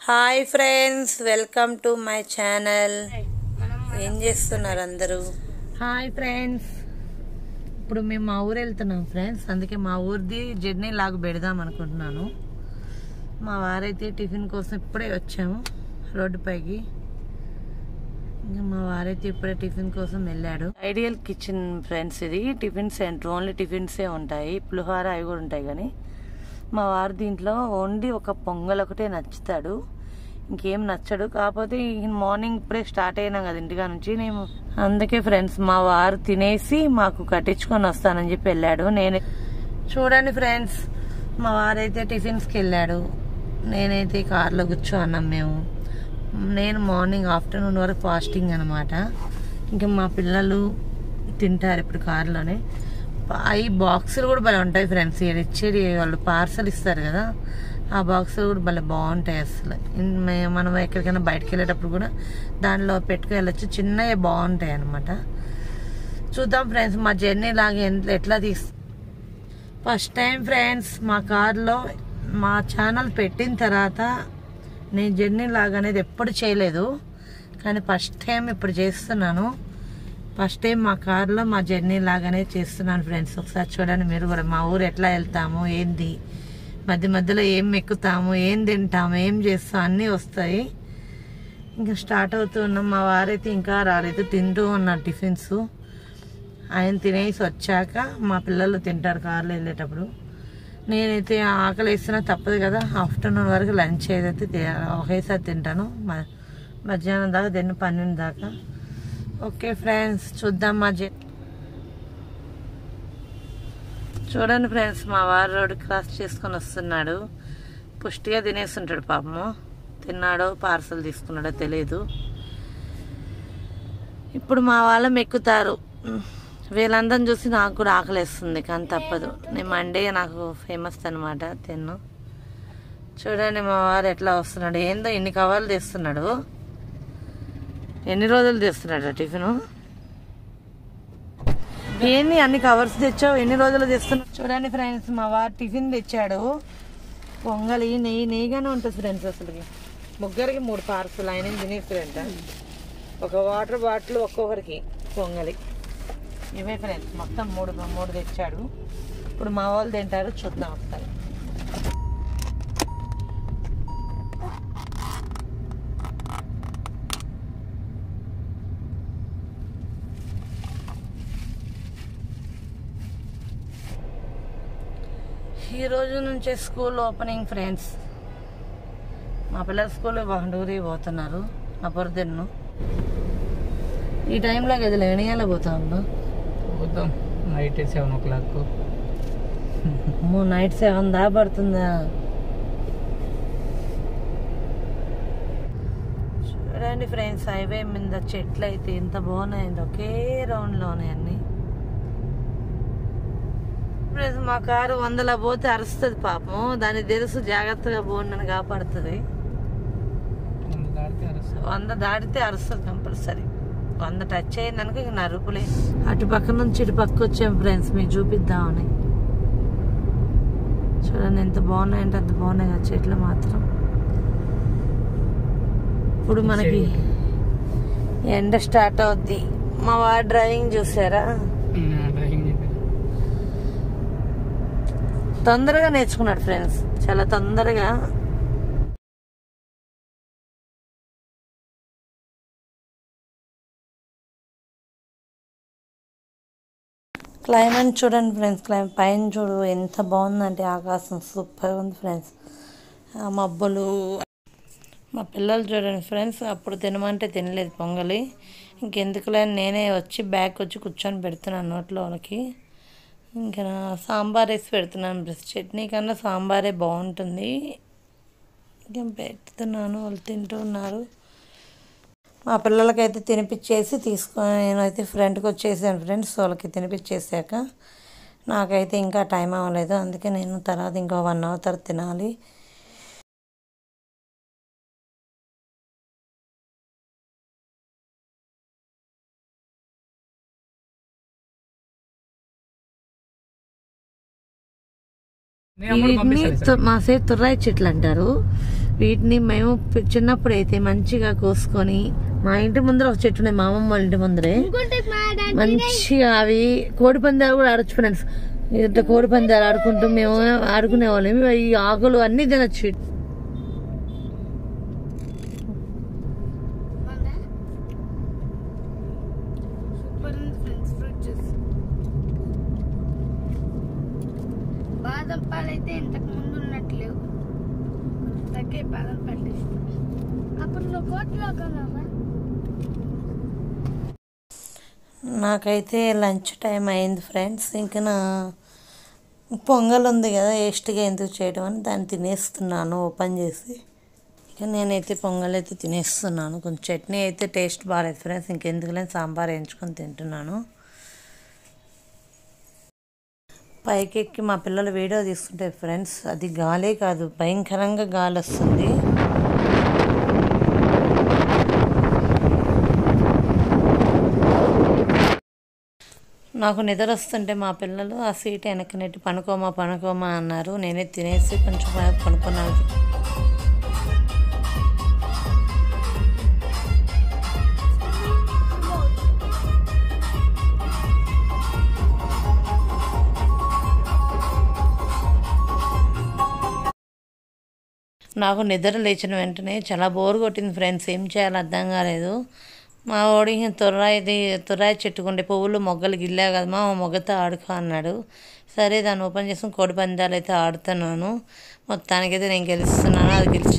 Hi friends welcome to my channel ఏం చేస్తున్నారు అందరూ హాయ్ ఫ్రెండ్స్ ఇప్పుడు మేము మా ఊరు వెళ్తున్నాం ఫ్రెండ్స్ అందుకే మా ఊరిది జర్నీ లాగా పెడదాం అనుకుంటున్నాను మా వారైతే టిఫిన్ కోసం ఇప్పుడే వచ్చాము రోడ్డుపైకి ఇంకా మా వారైతే ఇప్పుడే టిఫిన్ కోసం వెళ్ళాడు ఐడియల్ కిచెన్ ఫ్రెండ్స్ ఇది టిఫిన్ సెంటర్ ఓన్లీ టిఫిన్సే ఉంటాయి పులిహోర అవి కూడా ఉంటాయి కానీ మా వారు దీంట్లో ఓన్లీ ఒక పొంగల్ ఒకటే నచ్చుతాడు ఇంకేం నచ్చడు కాకపోతే ఈ మార్నింగ్ ఇప్పుడే స్టార్ట్ అయినాం కదా ఇంటికా నుంచి నేను అందుకే ఫ్రెండ్స్ మా వారు తినేసి మాకు కట్టించుకొని వస్తానని చెప్పి వెళ్ళాడు నేను చూడండి ఫ్రెండ్స్ మా వారైతే టిఫిన్స్కి వెళ్ళాడు నేనైతే కార్లో కూర్చోన్నాం మేము నేను మార్నింగ్ ఆఫ్టర్నూన్ వరకు ఫాస్టింగ్ అనమాట ఇంకా మా పిల్లలు తింటారు ఇప్పుడు కార్లోనే అవి బాక్సులు కూడా భలే ఉంటాయి ఫ్రెండ్స్ ఇక్కడ ఇచ్చేది వాళ్ళు పార్సల్ ఇస్తారు కదా ఆ బాక్సులు కూడా భలే బాగుంటాయి అసలు ఇన్- మే- మనం ఎక్కడికైనా బయటకు వెళ్ళేటప్పుడు కూడా దానిలో పెట్టుకు వెళ్ళొచ్చు చిన్నవి బాగుంటాయి అనమాట చూద్దాం ఫ్రెండ్స్ మా జర్నీ లాగా ఎంత- ఎట్లా తీస్ ఫస్ట్ టైం ఫ్రెండ్స్ మా కార్లో మా ఛానల్ పెట్టిన తర్వాత నేను జర్నీ లాగా అనేది ఎప్పుడు చేయలేదు కానీ ఫస్ట్ టైం ఇప్పుడు చేస్తున్నాను ఫస్ట్ టైం మా కార్లో మా జర్నీ లాగానే చేస్తున్నాను ఫ్రెండ్స్ ఒకసారి చూడండి మీరు కూడా మా ఊరు ఎట్లా వెళ్తాము ఏంది మధ్య మధ్యలో ఏం ఎక్కుతాము ఏం తింటాము ఏం చేస్తాం అన్నీ వస్తాయి ఇంకా స్టార్ట్ అవుతూ ఉన్నాం మా వారైతే ఇంకా రాలేదు తింటూ ఉన్నారు టిఫిన్స్ ఆయన తినేసి వచ్చాక మా పిల్లలు తింటారు కార్లో వెళ్ళేటప్పుడు నేనైతే ఆకలి వేసినా తప్పదు కదా ఆఫ్టర్నూన్ వరకు లంచ్ ఏదైతే తి- ఒకేసారి తింటాను మ- మధ్యాహ్నం దాకా తిన్న పన్నెండు దాకా ఓకే ఫ్రెండ్స్ చూద్దాం మా జ చూడండి ఫ్రెండ్స్ మా వారు రోడ్డు క్రాస్ చేసుకొని వస్తున్నాడు పుష్టిగా తినేస్తుంటాడు పాపము తిన్నాడో పార్సల్ తీసుకున్నాడో తెలియదు ఇప్పుడు మా వాళ్ళం ఎక్కుతారు వీళ్ళందరిని చూసి నాకు కూడా ఆకలేస్తుంది కానీ తప్పదు నేను మండే నాకు ఫేమస్ అనమాట తిన్ను చూడండి మా వారు ఎట్లా వస్తున్నాడు ఏందో ఎన్ని కవర్లు తెస్తున్నాడు ఎన్ని రోజులు తెస్తున్నాడు టిఫిన్ ఏంది అన్ని కవర్స్ తెచ్చావు ఎన్ని రోజులు తెస్తున్నావు చూడండి ఫ్రెండ్స్ మా వారు టిఫిన్ తెచ్చాడు పొంగలి నెయ్యి నెయ్యిగానే ఉంటుంది ఫ్రెండ్స్ అసలుకి ముగ్గురికి మూడు పార్సల్ ఆయన తినేస్తారంట ఒక వాటర్ బాటిల్ ఒక్కొక్కరికి పొంగలి ఇవే ఫ్రెండ్స్ మొత్తం మూడు మూడు తెచ్చాడు ఇప్పుడు మా వాళ్ళు తింటారు చూద్దాం ఒకసారి ఈ రోజు నుంచే స్కూల్ ఓపెనింగ్ ఫ్రెండ్స్ మా పిల్లల స్కూల్ బండూరి పోతున్నారు నా పొరదెన్ను ఈ టైంలో గదిలో ఎనియాల పోతా ఉన్నా పోతాం నైట్ సెవెన్ ఓ క్లాక్ అమ్మో నైట్ సెవెన్ దా పడుతుందా చూడండి ఫ్రెండ్స్ హైవే మీద చెట్లు అయితే ఎంత బాగున్నాయండి ఒకే రౌండ్లోనే అన్ని ఫ్రెండ్స్ మా కారు వందల పోతే అరుస్తుంది పాపం దానికి తెలుసు జాగ్రత్తగా పోండి కాపాడుతుంది దాడితే అరుస్తాం వంద దాటితే అరుస్తుంది కంపల్సరీ వంద టచ్ అయిందనుకో ఇంక నరుపులే అటు పక్క నుంచి ఇటు పక్క వచ్చాం ఫ్రెండ్స్ మీకు చూపిద్దామని చూడండి ఎంత బాగున్నాయంటే అంత బాగున్నాయి కదా చెట్లు మాత్రం ఇప్పుడు మనకి ఎండ స్టార్ట్ అవుద్ది మా వాడు డ్రైవింగ్ చూసారా డ్రైవింగ్ చెప్పారు తొందరగా నేర్చుకున్నాడు ఫ్రెండ్స్ చాలా తొందరగా క్లైమేట్ చూడండి ఫ్రెండ్స్ క్లైమ్ పైన చూడు ఎంత బాగుందంటే ఆకాశం సూపర్ ఉంది ఫ్రెండ్స్ ఆ మబ్బులు మా పిల్లలు చూడండి ఫ్రెండ్స్ అప్పుడు తినమంటే తినలేదు పొంగలి ఇంకెందుకులే అని నేనే వచ్చి బ్యాగ్ వచ్చి కూర్చొని పెడుతున్నాను నోట్లోనికి ఇంకా నా సాంబార్ వేసి పెడుతున్నాను బ్రష్ చట్నీ కన్నా సాంబారే బాగుంటుంది ఇంకా పెడుతున్నాను వాళ్ళు తింటూ ఉన్నారు మా పిల్లలకైతే తినిపించేసి తీసుకొని నేనైతే ఫ్రెండ్కి వచ్చేసాను ఫ్రెండ్స్ వాళ్ళకి తినిపించేసాక నాకైతే ఇంకా టైం అవ్వలేదు అందుకే నేను తర్వాత ఇంకో వన్ అవర్ తర్వాత తినాలి నేను అప్పుడు వీటిని పంపిస్తాను తు- మా సైడ్ తుర్రాయి చెట్లు అంటారు వీటిని మేము పి- చిన్నప్పుడు అయితే మంచిగా కోసుకొని మా ఇంటి ముందర ఒక చెట్టు ఉన్నాయి మా అమ్మమ్మ వాళ్ళ ఇంటి ముందరే మంచిగా అవి కోడి పందాలు కూడా ఆడొచ్చు ఫ్రెండ్స్ ఇట్లా కోడి పందాలు ఆడుకుంటూ మేము ఆడుకునే వాళ్ళం ఈ ఆకులు అన్ని తినొచ్చు సూపర్ ఉంది ఫ్రెండ్స్ ఫ్రూట్ జ్యూస్ బాదం పాలు అయితే ఇంతకు ముందు ఉన్నట్టు లేవు తగ్గే బాదం పాలు అప్పుడు నువ్వు కోట్లో కొన్నావా నాకైతే లంచ్ టైం అయింది ఫ్రెండ్స్ ఇంకా నా పొంగల్ ఉంది కదా వేస్ట్గా ఎందుకు చేయడం అని దాన్ని తినేస్తున్నాను ఓపెన్ చేసి ఇక నేనైతే పొంగల్ అయితే తినేస్తున్నాను కొంచెం చట్నీ అయితే టేస్ట్ బాగాలేదు ఫ్రెండ్స్ ఇంకెందుకులేని సాంబార్ వేయించుకొని తింటున్నాను పైకి ఎక్కి మా పిల్లలు వీడియో తీసుకుంటే ఫ్రెండ్స్ అది గాలే కాదు భయంకరంగా గాలి వస్తుంది నాకు నిద్ర వస్తుంటే మా పిల్లలు ఆ సీట్ వెనక్కి నెట్టి పనుకోమా పనుకోమా అన్నారు నేనే తినేసి కొంచెం పనుకున్నాను నాకు నిద్ర లేచిన వెంటనే చాలా బోర్ కొట్టింది ఫ్రెండ్స్ ఏం చేయాలో అర్థం కాలేదు మా వాడి తుర్రాయిది తుర్రాయి చెట్టుకుండే పువ్వులు మొగ్గలు గిల్లా కదమ్మా ఆ మొగ్గతో ఆడుకో అన్నాడు సరే దాన్ని ఓపెన్ చేసుకుని కోడి పందాలు అయితే ఆడుతున్నాను మొత్తానికైతే నేను గెలుస్తున్నాను అది గెలిచి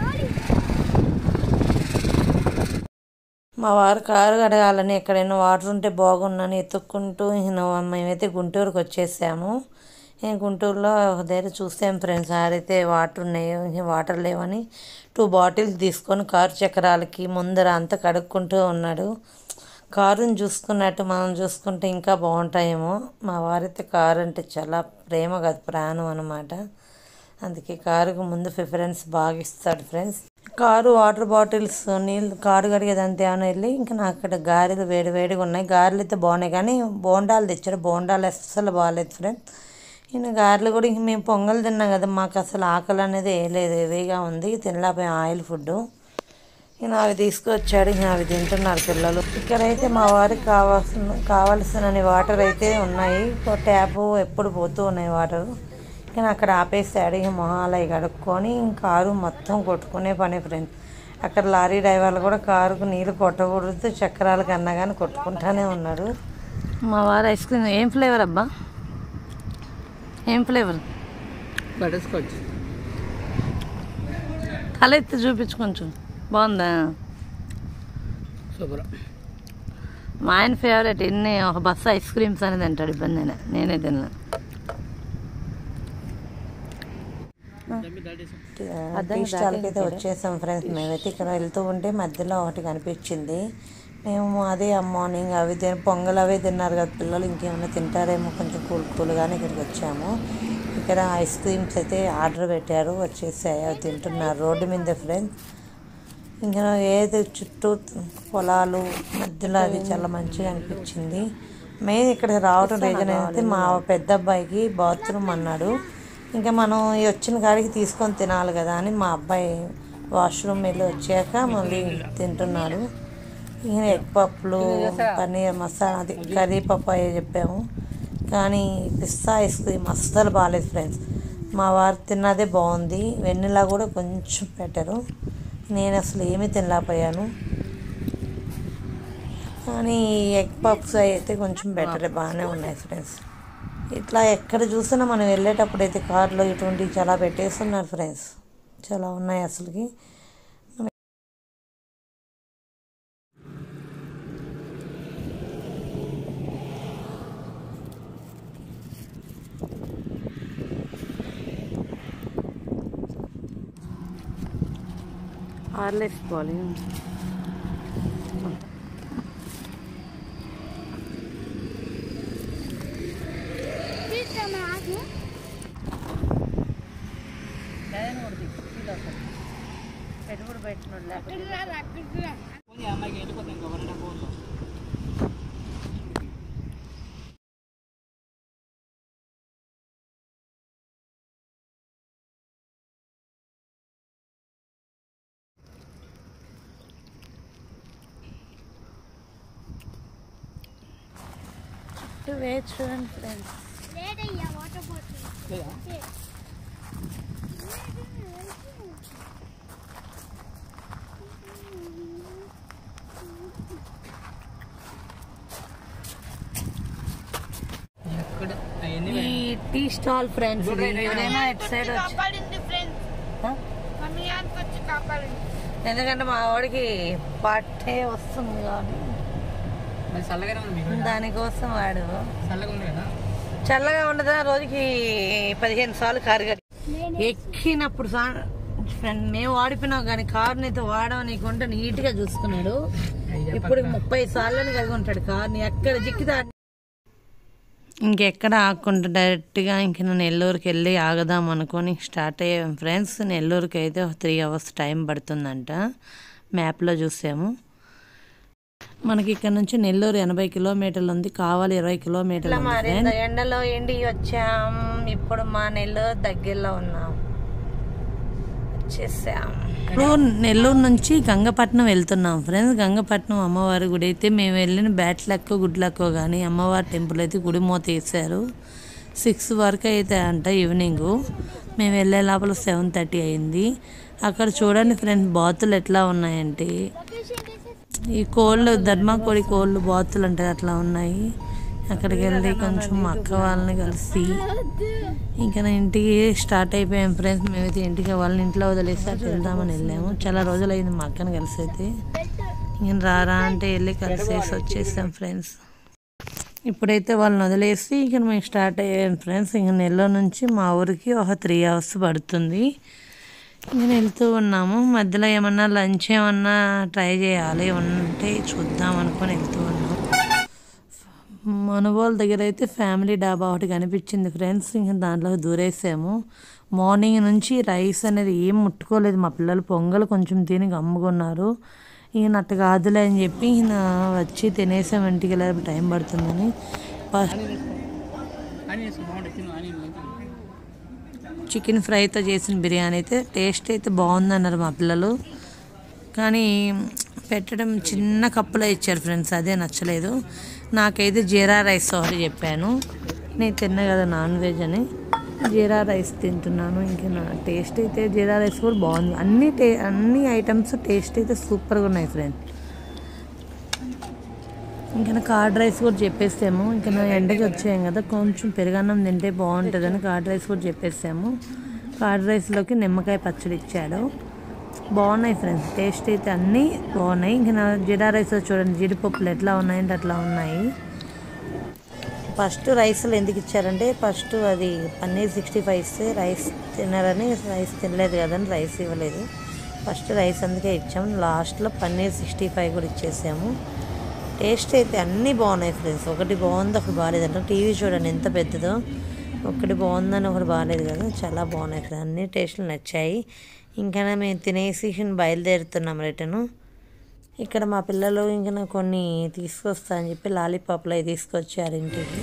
మా వారు కారు కడగాలని ఎక్కడైనా వాటర్ ఉంటే బాగున్నాను ఎత్తుక్కుంటూ ఈయన మేమైతే గుంటూరుకి వచ్చేసాము నేను గుంటూరులో ఒక దగ్గర చూసాం ఫ్రెండ్స్ ఆడైతే వాటర్ ఉన్నాయి ఇంకా వాటర్ లేవని టూ బాటిల్స్ తీసుకొని కారు చక్రాలకి ముందర అంతా కడుక్కుంటూ ఉన్నాడు కారుని చూసుకున్నట్టు మనం చూసుకుంటే ఇంకా బాగుంటాయేమో మా వారైతే కారు అంటే చాలా ప్రేమ కాదు ప్రాణం అనమాట అందుకే కారుకు ముందు ప్రిఫరెన్స్ బాగా ఇస్తాడు ఫ్రెండ్స్ కారు వాటర్ బాటిల్స్ నీళ్ళు కారు కడిగేదంతా ఏమైనా వెళ్ళి ఇంకా నాకు అక్కడ గారెలు వేడి వేడిగా ఉన్నాయి గారెలు అయితే బాగున్నాయి కానీ బోండాలు తెచ్చారు బోండాలు అస్సలు బాగాలేదు ఫ్రెండ్స్ ఈయన గారెలు కూడా ఇంక మేము పొంగల్ తిన్నాం కదా మాకు అసలు ఆకలి అనేది వేయలేదు హెవీగా ఉంది తినలేకపోయాం ఆయిల్ ఫుడ్ ఈయన అవి తీసుకొచ్చాడు ఈయన అవి తింటున్నారు పిల్లలు ఇక్కడైతే మా వారికి కావాల్సిన కావాల్సిన వాటర్ అయితే ఉన్నాయి ట్యాప్ ఎప్పుడు పోతూ ఉన్నాయి వాటర్ కానీ అక్కడ ఆపేసాడు ఇక మొహాలు అవి కడుక్కొని కారు మొత్తం కొట్టుకునే పని ఫ్రెండ్స్ అక్కడ లారీ డ్రైవర్లు కూడా కారుకు నీళ్ళు కొట్టకూడదు చక్రాల కన్నా కానీ కొట్టుకుంటానే ఉన్నాడు మా వారు ఐస్ క్రీమ్ ఏం ఫ్లేవర్ అబ్బా ఏం ఫ్లేవర్ బటర్ స్కాచ్ తల ఎత్తి చూపించు కొంచెం బాగుందా సూపర్ మా ఆయన ఫేవరెట్ ఎన్ని ఒక బస్సు ఐస్ క్రీమ్స్ అనేది తింటాడు ఇబ్బంది అయినా నేనే తిన్నా టీ స్టాల్కి అయితే వచ్చేసాం ఫ్రెండ్స్ మేమైతే ఇక్కడ వెళ్తూ ఉంటే మధ్యలో ఒకటి కనిపించింది మేము అదే మార్నింగ్ అవి తిన పొంగల్ అవే తిన్నారు కదా పిల్లలు ఇంకేమైనా తింటారేమో కొంచెం కూల్ కూల్గానే ఇక్కడికి వచ్చాము ఇక్కడ ఐస్ క్రీమ్స్ అయితే ఆర్డర్ పెట్టారు వచ్చేసాయి అవి తింటున్నారు రోడ్డు మీద ఫ్రెండ్స్ ఇంకా ఏది చుట్టూ పొలాలు మధ్యలో అది చాలా మంచిగా అనిపించింది మెయిన్ ఇక్కడ రావడం రీజన్ ఏంటంటే మా పెద్ద అబ్బాయికి బాత్రూమ్ అన్నాడు ఇంకా మనం ఈ వచ్చిన కాడికి తీసుకొని తినాలి కదా అని మా అబ్బాయి వాష్రూమ్ వెళ్ళి వచ్చాక మళ్ళీ తింటున్నాడు ఈయన ఎగ్ పప్పులు పన్నీర్ మసాలా అది కర్రీ పప్పు అయ్యే చెప్పాము కానీ పిస్తా ఐస్ క్రీమ్ అస్సలు బాగాలేదు ఫ్రెండ్స్ మా వారు తిన్నదే బాగుంది వెన్నెలా కూడా కొంచెం పెట్టరు నేను అసలు ఏమీ తినలేకపోయాను కానీ ఎగ్ పప్స్ అయితే కొంచెం బెటర్ బాగానే ఉన్నాయి ఫ్రెండ్స్ ఇట్లా ఎక్కడ చూసినా మనం వెళ్ళేటప్పుడు అయితే కార్లో ఇటువంటివి చాలా పెట్టేస్తున్నారు ఫ్రెండ్స్ చాలా ఉన్నాయి అసలుకి ఆర్లెస్ పోవాలి తీసుకున్నా ఆకు పెట్టుబడి పెట్టినోళ్ళు అక్కడికి రా అక్కడికి రా అమ్మాయికి వెళ్ళిపోతాం ఇంకా one and half to wait చూడండి ఫ్రెండ్స్ లేదయ్యా వాటర్ బాటిల్ లేదా ఎక్కడ అవన్నీ ఈ tea stall friends Good idea. ఎవరైనా ఇటు సైడ్ వచ్చి కాపాడింది ఫ్రెండ్స్ Huh? మమ్మీ ఆయనకి వచ్చి కాపాడింది ఎందుకంటే మా వాడికి పట్టే వస్తుంది కాబట్టి మరి చల్లగానే ఉంది మీకు దానికోసం వాడు చల్లగా ఉంది కదా చల్లగా ఉండదా రోజుకి పదిహేను సార్లు కారు కట్టి ఎక్కినప్పుడు సా- ఫ్రెండ్ మేము వాడిపోయినాం కానీ కారుని అయితే వాడమనికుంటే నీట్ గా చూసుకున్నాడు ఇప్పుడు ముప్పై సార్లు కలిగి ఉంటాడు కార్ని ఎక్కడ జిక్కితే ఇంకెక్కడ ఆగకుండా డైరెక్ట్గా ఇంక నేను నెల్లూరుకి వెళ్ళి ఆగదాం అనుకొని స్టార్ట్ అయ్యాం ఫ్రెండ్స్ నెల్లూరుకి అయితే ఒక త్రీ అవర్స్ టైం పడుతుందంట మ్యాప్లో చూసాము మనకి ఇక్కడ నుంచి నెల్లూరు ఎనభై కిలోమీటర్లు ఉంది కావాలి ఇరవై కిలోమీటర్లు ఉంది friends. ఎండలో ఎండి వచ్చాం ఇప్పుడు మా నెల్లూరు దగ్గరలో ఉన్నాం వచ్చేసాం ఇప్పుడు నెల్లూరు నుంచి గంగపట్నం వెళ్తున్నాం ఫ్రెండ్స్ గంగపట్నం అమ్మవారి గుడి అయితే మేము వెళ్ళిన బ్యాట్లక్కో గుడ్లక్కో కానీ అమ్మవారి టెంపుల్ అయితే గుడి మూత వేసారు సిక్స్ వరకు అయితే అంట ఈవినింగ్ మేము వెళ్ళే లోపల సెవెన్ థర్టీ అయింది అక్కడ చూడండి ఫ్రెండ్స్ బాతులు ఎట్లా ఉన్నాయంటే ఈ కోళ్ళు ధర్మకోడి కోళ్ళు బాతులు అంటే అట్లా ఉన్నాయి అక్కడికి వెళ్ళి కొంచెం మా అక్క వాళ్ళని కలిసి ఇంకా నా ఇంటికి స్టార్ట్ అయిపోయాం ఫ్రెండ్స్ మేమైతే ఇంటికి వాళ్ళని ఇంట్లో వదిలేసి అటు వెళ్దామని వెళ్ళాము చాలా రోజులు అయింది మా అక్కని కలిసి అయితే ఇంక రారా అంటే వెళ్ళి కలిసేసి వచ్చేసాం ఫ్రెండ్స్ ఇప్పుడైతే వాళ్ళని వదిలేసి ఇక మేము స్టార్ట్ అయ్యాం ఫ్రెండ్స్ ఇంక నెల్లూరు నుంచి మా ఊరికి ఒక త్రీ అవర్స్ పడుతుంది ఇంక వెళ్తూ ఉన్నాము మధ్యలో ఏమన్నా లంచ్ ఏమన్నా ట్రై చేయాలి ఉంటే చూద్దాం అనుకొని వెళ్తూ ఉన్నాము మనుబోల్ దగ్గర అయితే ఫ్యామిలీ డాబా ఒకటి కనిపించింది ఫ్రెండ్స్ ఇంకా దాంట్లో దూరేసాము మార్నింగ్ నుంచి రైస్ అనేది ఏం ముట్టుకోలేదు మా పిల్లలు పొంగల్ కొంచెం తిని గమ్ముకున్నారు ఈయన అట్ట కాదులే అని చెప్పి ఈయన వచ్చి తినేసాం ఇంటికి వెళ్ళే టైం పడుతుందని ఫస్ట్ అని వేసుకో బాగుంటుంది తిను అని చికెన్ ఫ్రైతో చేసిన బిర్యానీ అయితే టేస్ట్ అయితే బాగుందన్నారు మా పిల్లలు కానీ పెట్టడం చిన్న కప్పులో ఇచ్చారు ఫ్రెండ్స్ అదే నచ్చలేదు నాకైతే జీరా రైస్ ఒకటి చెప్పాను నేను తిన్నా కదా నాన్ వెజ్ అని జీరా రైస్ తింటున్నాను ఇంకా నా టేస్ట్ అయితే జీరా రైస్ కూడా బాగుంది అన్ని టే అన్ని ఐటమ్స్ టేస్ట్ అయితే సూపర్గా ఉన్నాయి ఫ్రెండ్స్ ఇంకా నా కార్డ్ రైస్ కూడా చెప్పేసాము ఇంకా నా ఎండకి వచ్చాం కదా కొంచెం పెరుగన్నం తింటే బాగుంటుందని కార్డ్ రైస్ కూడా చెప్పేసాము కార్డ్ రైస్లోకి నిమ్మకాయ పచ్చడి ఇచ్చాడు బాగున్నాయి ఫ్రెండ్స్ టేస్ట్ అయితే అన్నీ బాగున్నాయి ఇంకా నా జీరా రైస్ చూడండి జీడిపప్పులు ఎట్లా ఉన్నాయంటే అట్లా ఉన్నాయి ఫస్ట్ రైస్లు ఎందుకు ఇచ్చారంటే ఫస్ట్ అది పన్నీర్ సిక్స్టీ ఫైవ్ ఇస్తే రైస్ తిన్నారని రైస్ తినలేదు కదని రైస్ ఇవ్వలేదు ఫస్ట్ రైస్ అందుకే ఇచ్చాము లాస్ట్లో పన్నీర్ సిక్స్టీ ఫైవ్ కూడా ఇచ్చేసాము టేస్ట్ అయితే అన్నీ బాగున్నాయి ఫ్రెండ్స్ ఒకటి బాగుంది ఒకటి బాగాలేదు అంటే టీవీ చూడండి ఎంత పెద్దదో ఒకటి బాగుందని ఒకటి బాగాలేదు కదా చాలా బాగున్నాయి ఫ్రెండ్స్ అన్ని టేస్ట్లు నచ్చాయి ఇంకా మేము తినేసి బయలుదేరుతున్నాం రిటర్ను ఇక్కడ మా పిల్లలు ఇంకా కొన్ని తీసుకొస్తా అని చెప్పి లాలీపాప్లు అవి తీసుకొచ్చారు ఇంటికి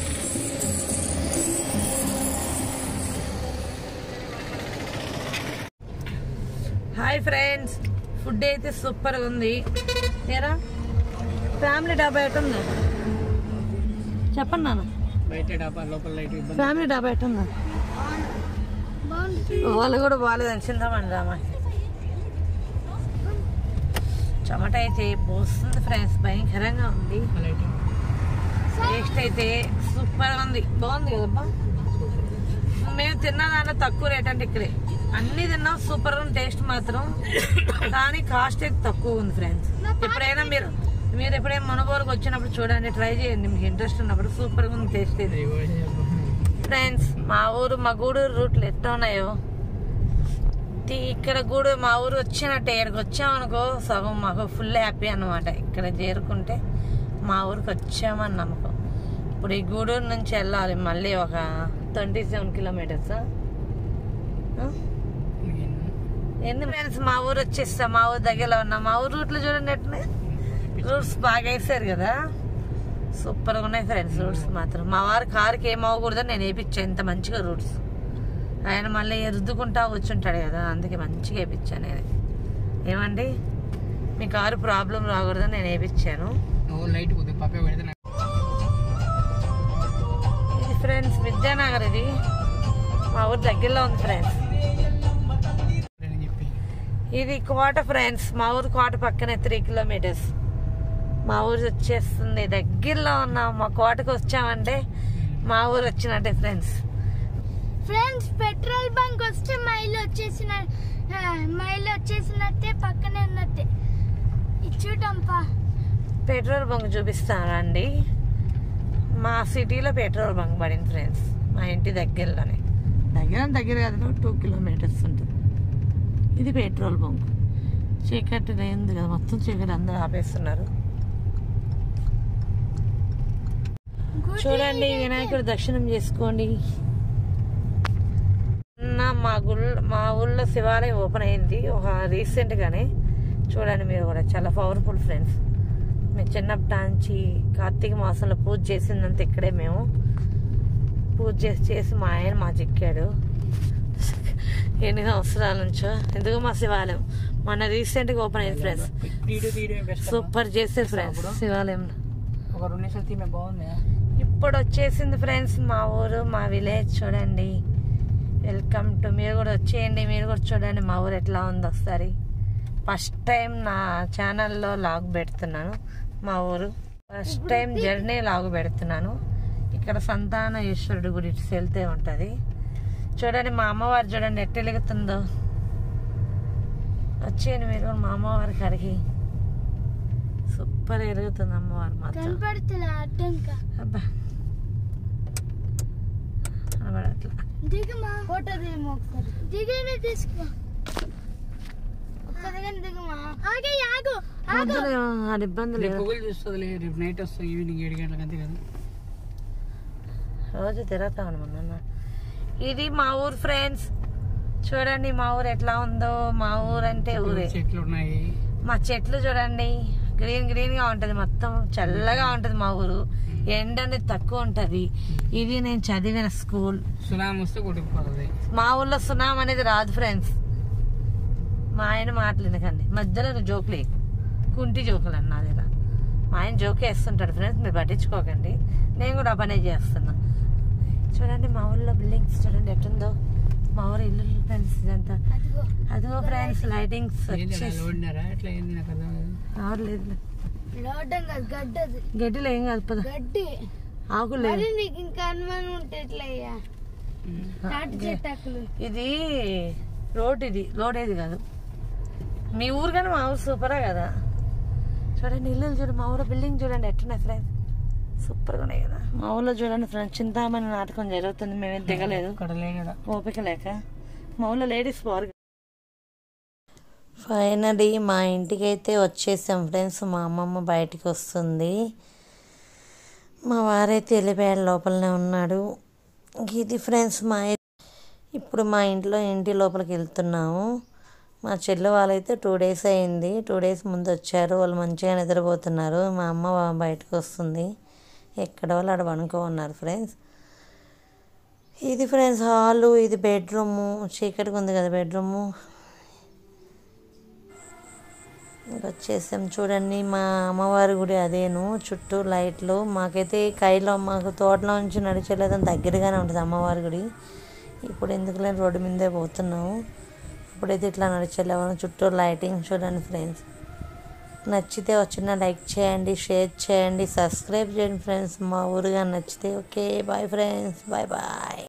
హాయ్ ఫ్రెండ్స్ ఫుడ్ అయితే సూపర్గా ఉంది ఏరా ఫ్యామిలీ డాబా ఎటు ఉందా చెప్పండి నాన్న బయట డబ్బా లోపల లైట్ ఇబ్బంది ఫ్యామిలీ డాబా ఎటు ఉందా బాగుంది వాళ్ళు కూడా బాగాలేదని చిందామని రామా చెమట అయితే పోస్తుంది ఫ్రెండ్స్ భయంకరంగా ఉంది లైట్ టేస్ట్ అయితే సూపర్ గా ఉంది బాగుంది కదబ్బా మేము తిన్న దాంట్లో తక్కువ రేట్ అంటే ఇక్కడే అన్ని తిన్నాం సూపర్ ఉంది టేస్ట్ మాత్రం కానీ కాస్ట్ అయితే తక్కువ ఉంది ఫ్రెండ్స్ ఎప్పుడైనా మీరు మీరు ఎప్పుడైనా మనబోరుకు వచ్చినప్పుడు చూడండి ట్రై చేయండి మీకు ఇంట్రెస్ట్ ఉన్నప్పుడు సూపర్ గా ఉంది టేస్ట్ ఇది ఫ్రెండ్స్ మా ఊరు మా గూడూరు రూట్లు ఎట్లా ఉన్నాయో తి- ఇక్కడ గూడు మా ఊరు వచ్చినట్టే ఇక్కడికి వచ్చామనుకో సగం మాకు ఫుల్ హ్యాపీ అన్నమాట ఇక్కడ చేరుకుంటే మా ఊరికి వచ్చామని నమ్మకం ఇప్పుడు ఈ గూడూరు నుంచి వెళ్ళాలి మళ్ళీ ఒక ట్వంటీ సెవెన్ కిలోమీటర్స్ ఎన్ని ఫ్రెండ్స్ మా ఊరు వచ్చేస్తాం మా ఊరు దగ్గరలో ఉన్నాం మా ఊరు రూట్లు చూడండి ఎట్లా రూట్స్ బాగా వేసారు కదా సూపర్గా ఉన్నాయి ఫ్రెండ్స్ రూట్స్ మాత్రం మా వారి కారుకి ఏం అవ్వకూడదని నేను వేయించాను ఇంత మంచిగా రూట్స్ ఆయన మళ్ళీ రుద్దుకుంటా కూర్చుంటాడు కదా అందుకే మంచిగా వేయించాను నేను ఏమండి మీ కారు ప్రాబ్లం రాకూడదని నేను వేయించాను లైట్ కొద్దిగా పప్పే పెడితే నాకు ఫ్రెండ్స్ విద్యానగర్ ఇది మా ఊరు దగ్గరలో ఉంది ఫ్రెండ్స్ అని చెప్పి ఇది కోట ఫ్రెండ్స్ మా ఊరు కోట పక్కనే త్రీ కిలోమీటర్స్ మా ఊరు వచ్చేస్తుంది దగ్గరలో ఉన్నాం మా కోటకు వచ్చామంటే మా ఊరు వచ్చినట్టే ఫ్రెండ్స్ ఫ్రెండ్స్ పెట్రోల్ బంక్ వస్తే మైల్ వచ్చేసిన ఆ, మైల్ వచ్చేసినట్టే పక్కనే ఉన్నట్టే ఇది చూడంపా పెట్రోల్ బంక్ చూపిస్తానండి మా సిటీలో పెట్రోల్ బంక్ పడింది ఫ్రెండ్స్ మా ఇంటి దగ్గరలోనే దగ్గర దగ్గర కాదు టూ కిలోమీటర్స్ ఉంటుంది ఇది పెట్రోల్ బంక్ చీకటి లేదు కదా మొత్తం చీకటి అందరూ ఆపేస్తున్నారు చూడండి వినాయకుడు దర్శనం చేసుకోండి నిన్న మా గుళ్ళ మా ఊళ్ళో శివాలయం ఓపెన్ అయింది ఒక రీసెంట్ గానే చూడండి మీరు కూడా చాలా పవర్ఫుల్ ఫ్రెండ్స్ మేము చిన్నప్పటి నుంచి కార్తీక మాసంలో పూజ చేసిందంత ఇక్కడే మేము పూజ చేసి చేసి మా ఆయన మా చిక్కాడు ఎన్ని సంవత్సరాల నుంచో ఎందుకు మా శివాలయం మొన్న రీసెంట్ గా ఓపెన్ అయింది ఫ్రెండ్స్ వీడియో తీయడమే బెస్ట్ సూపర్ చేశారు ఫ్రెండ్స్ శివాలయంలో ఒక రెండు నిమిషాలు తీమే బాగుంది ఇప్పుడు వచ్చేసింది ఫ్రెండ్స్ మా ఊరు మా విలేజ్ చూడండి వెల్కమ్ టు మీరు కూడా వచ్చేయండి మీరు కూడా చూడండి మా ఊరు ఎట్లా ఉందో ఒకసారి ఫస్ట్ టైం నా ఛానల్లో లాగ్ పెడుతున్నాను మా ఊరు ఫస్ట్ టైం జర్నీ లాగ్ పెడుతున్నాను ఇక్కడ సంతాన ఈశ్వరుడు గుడి ఇటు వెళ్తే ఉంటుంది చూడండి మా అమ్మవారు చూడండి ఎట్ట వెలుగుతుందో వచ్చేయండి మీరు కూడా మా అమ్మవారి కాడికి సూపర్ వెలుగుతుంది అమ్మవారు మాత్రం కనపడుతులే అడ్డంక అబ్బా కనబడట్లా దిగమా ఫోటో దిగమా ఒకసారి దిగనే తీసుకో ఒక్కదిగా దిగమా ఆగే ఆగు ఆగు మధ్యలో ఆ ఇబ్బంది రేపు లేదు పొగలు చూస్తుంది రేపు నైట్ వస్తుంది ఈవినింగ్ ఏడు గంటలకు అంతే కదా రోజు తిరుగుతాను మొన్న ఇది మా ఊరు ఫ్రెండ్స్ చూడండి మా ఊరు ఎట్లా ఉందో మా ఊరు అంటే ఊరే చెట్లు ఉన్నాయి మా చెట్లు చూడండి గ్రీన్ గ్రీన్ గా ఉంటది మొత్తం చల్లగా ఉంటది మా ఊరు ఎండ అనేది తక్కువ ఉంటది ఇది నేను చదివిన స్కూల్ సునామీ వస్తే కొట్టుకుపోతుంది మా ఊర్లో సునాం అనేది రాదు ఫ్రెండ్స్ మా ఆయన మాట్లాడకండి మధ్యలో నువ్వు జోకులే కుంటి జోకులు అన్న అది ఇలా. మా ఆయన జోక్ వేస్తుంటాడు ఫ్రెండ్స్ మీరు పట్టించుకోకండి నేను కూడా ఆ పనే చేస్తున్నా చూడండి మా ఊర్లో బిల్డింగ్స్ చూడండి ఎట్టుందో మా ఊరు ఇల్లు ఫ్రెండ్స్ ఇదంతా అదిగో అదిగో ఫ్రెండ్స్ లైటింగ్స్ ఏంది అలా వచ్చేసి లోడినారా ఎట్లా ఏంది నాకు అర్థం కాదు రావట్లేదు లోడ్డం కాదు గడ్డది గడ్డిలో ఏం కాదు పద గడ్డి ఆకులు లేదు మరి నీకు ఇంకా అనుమానం ఉంటే ఎట్లయ్యా తాటి చెట్టాకులు ఇది రోడ్ ఇది రోడ్ ఏది కాదు మీ ఊరు కానీ మా ఊరు సూపరా కదా చూడండి ఇల్లు చూడండి మా ఊరు బిల్డింగ్ చూడండి ఎట్టున్నాయి ఫ్రెండ్స్ సూపర్గా ఉన్నాయి కదా మా ఊర్లో చూడండి ఫ్రెండ్స్ చింతామణి నాటకం జరుగుతుంది మేమేం దిగలేదు ఇక్కడ లేడా ఓపిక లేక మా ఊళ్ళో లేడీస్ పవర్ ఫైనలీ మా ఇంటికి అయితే వచ్చేసాం ఫ్రెండ్స్ మా అమ్మమ్మ బయటికి వస్తుంది మా వారైతే వెళ్ళిపోయాడు లోపలనే ఉన్నాడు ఇది ఫ్రెండ్స్ మా ఇప్పుడు మా ఇంట్లో ఇంటి లోపలికి వెళ్తున్నాము మా చెల్లి వాళ్ళైతే టూ డేస్ అయింది టూ డేస్ ముందు వచ్చారు వాళ్ళు మంచిగా నిద్రపోతున్నారు మా అమ్మ బయటకు వస్తుంది ఎక్కడ వాళ్ళు ఆడ పనుకో ఉన్నారు ఫ్రెండ్స్ ఇది ఫ్రెండ్స్ హాలు ఇది బెడ్రూము చీకటిగా ఉంది కదా బెడ్రూము వచ్చేసాం చూడండి మా అమ్మవారి గుడి అదేను చుట్టూ లైట్లు మాకైతే కైలో మాకు తోటలో నుంచి నడిచేలేదని దగ్గరగానే ఉంటుంది అమ్మవారి గుడి ఇప్పుడు ఎందుకు లేని రోడ్డు మీదే పోతున్నాము ఇప్పుడైతే ఇట్లా నడిచేలేము చుట్టూ లైటింగ్ చూడండి ఫ్రెండ్స్ నచ్చితే వచ్చిన లైక్ చేయండి షేర్ చేయండి సబ్స్క్రైబ్ చేయండి ఫ్రెండ్స్ మా ఊరుగా నచ్చితే okay bye friends bye bye